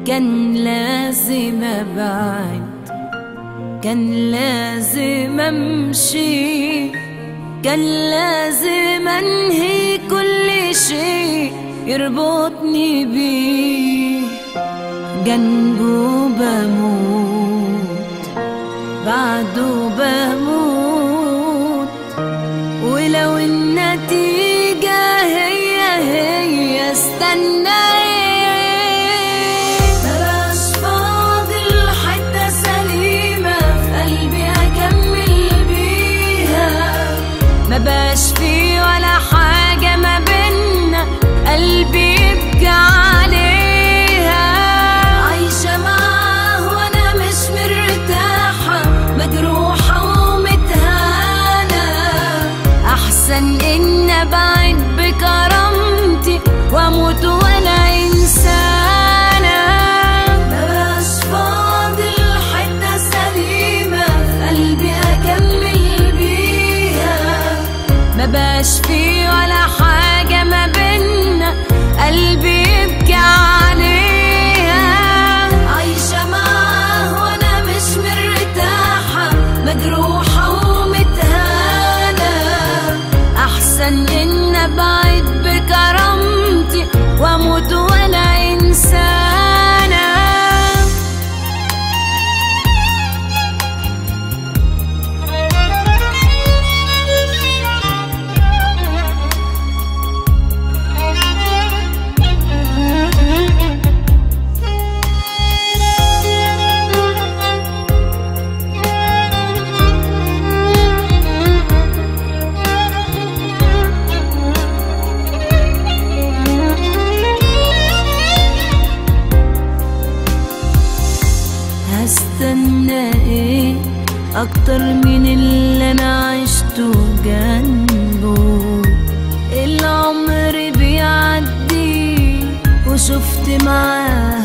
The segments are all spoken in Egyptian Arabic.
كان لازم ابعد كان لازم امشي كان لازم انهي كل شيء يربطني بيه جنبه بموت بعده بموت ولو النتيجة هي هي استنى بلاش فاضل حتة سليمة في قلبي أكمل بيها ما باش في ولا حاجة ما بينا قلبي يبكي عليها عايشة معاه وأنا مش مرتاحة مجروحة ومتهانة أحسن إن أبعد بكرامتي وأموت وأنا إنسانة مبقاش فاضل حتة سليمة في قلبي أكمل بيها مبقاش في ولا حاجة ما بينا قلبي يبكي عليها عايشة معاه وأنا مش مرتاحة مجروحة ومتهانة أحسن إن أبعد بكرامتي وأموت وأنا إنسانة هستنى ايه اكتر من اللي انا عشته جنبه العمر بيعدي وشفت معاه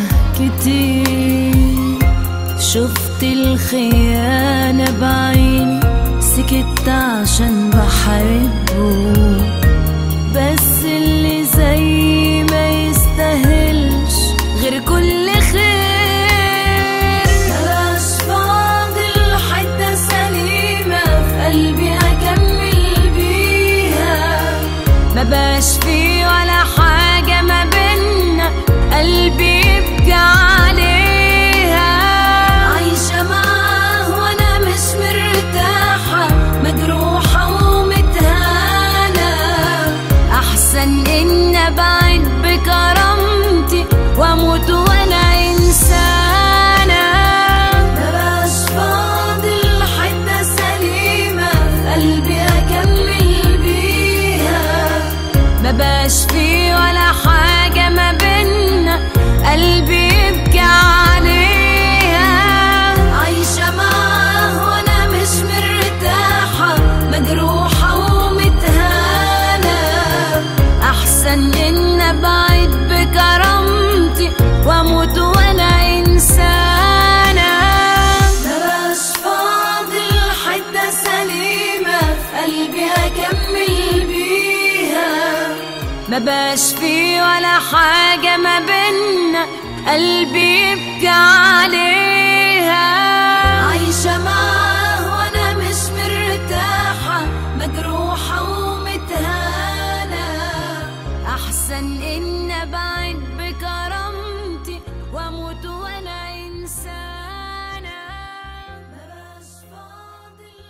كتير شفت الخيانة بعيني سكت عشان بحبه بس اللي زي ما يستاهلش غير كل خير مبقاش فاضل حتة سليمة في قلبي أكمل بيها مبقاش في ولا حاجة ما بينا قلبي يبكي عليها عايشة معاه وأنا مش مرتاحة مجروحة ومتهانة أحسن إن أبعد بكرامتي وأموت وأنا إنسانة مبقاش فاضل حتة سليمة في قلبي أكمل بيها مبقاش في ولا حاجة ما بينا قلبي يبكي عليها عايشة معاه وأنا مش مرتاحة مجروحة ومتهانة أحسن إن أبعد بكرامتي وأموت وأنا إنسانة مبقاش فاضل حتة سليمة في قلبي أكمل بيها مبقاش في ولا حاجة ما بينا قلبي يبكي عليها عايشة معاه وأنا مش مرتاحة مجروحة ومتهانة أحسن إن أبعد